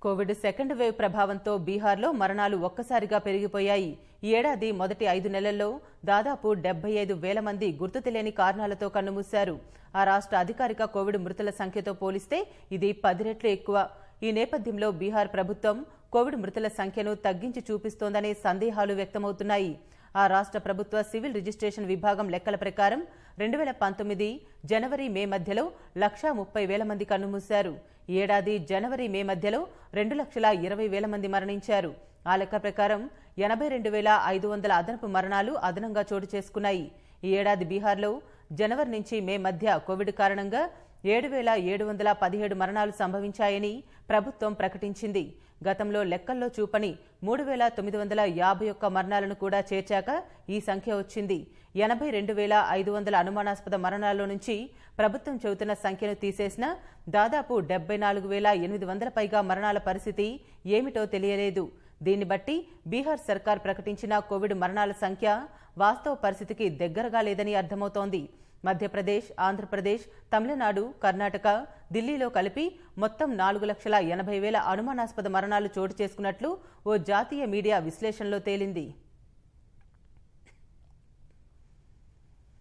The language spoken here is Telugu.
కోవిడ్ సెకండ్ వేవ్ ప్రభావంతో బీహార్లో మరణాలు ఒక్కసారిగా పెరిగిపోయాయి ఈ ఏడాది మొదటి ఐదు నెలల్లో దాదాపు డెబ్బై ఐదు వేల మంది గుర్తు తెలియని కారణాలతో కన్నుమూశారు ఆ రాష్ట్ర అధికారిక కోవిడ్ మృతుల సంఖ్యతో పోలిస్తే ఇది పది రెట్లు ఎక్కువ ఈ నేపథ్యంలో బీహార్ ప్రభుత్వం కోవిడ్ మృతుల సంఖ్యను తగ్గించి చూపిస్తోందనే సందేహాలు వ్యక్తమవుతున్నాయి ఆ రాష్ట్ర ప్రభుత్వ సివిల్ రిజిస్ట్రేషన్ విభాగం లెక్కల ప్రకారం రెండు వేల పంతొమ్మిది జనవరి మే మధ్యలో లక్షా ముప్పై వేల మంది కన్నుమూశారు ఈ ఏడాది జనవరి మే మధ్యలో రెండు లక్షల ఇరవై వేల మంది మరణించారు ఆ లెక్క ప్రకారం ఎనభై రెండు వేల ఐదు వందల అదనపు మరణాలు అదనంగా చోటు చేసుకున్నాయి ఈ ఏడాది బీహార్లో జనవరి నుంచి మే మధ్య కోవిడ్ కారణంగా ఏడు వేల ఏడు వందల పదిహేడు మరణాలు సంభవించాయని ప్రభుత్వం ప్రకటించింది గతంలో లెక్కల్లో చూపని మూడు వేల తొమ్మిది వందల యాభై ఒక్క మరణాలను కూడా చేర్చాక ఈ సంఖ్య వచ్చింది ఎనభై రెండు వేల ఐదు వందల అనుమానాస్పద మరణాల్లో నుంచి ప్రభుత్వం చెబుతున్న సంఖ్యను తీసేసిన దాదాపు డెబ్బై నాలుగు వేల ఎనిమిది వందల పైగా మరణాల పరిస్థితి ఏమిటో తెలియలేదు దీన్ని బట్టి బీహార్ సర్కార్ ప్రకటించిన కోవిడ్ మరణాల సంఖ్య వాస్తవ పరిస్థితికి దగ్గరగా లేదని అర్థమవుతోంది మధ్యప్రదేశ్ ఆంధ్రప్రదేశ్ తమిళనాడు కర్ణాటక ఢిల్లీలో కలిపి మొత్తం నాలుగు లక్షల ఎనభై వేల అనుమానాస్పద మరణాలు చోటు చేసుకున్నట్లు ఓ జాతీయ మీడియా విశ్లేషణలో తేలింది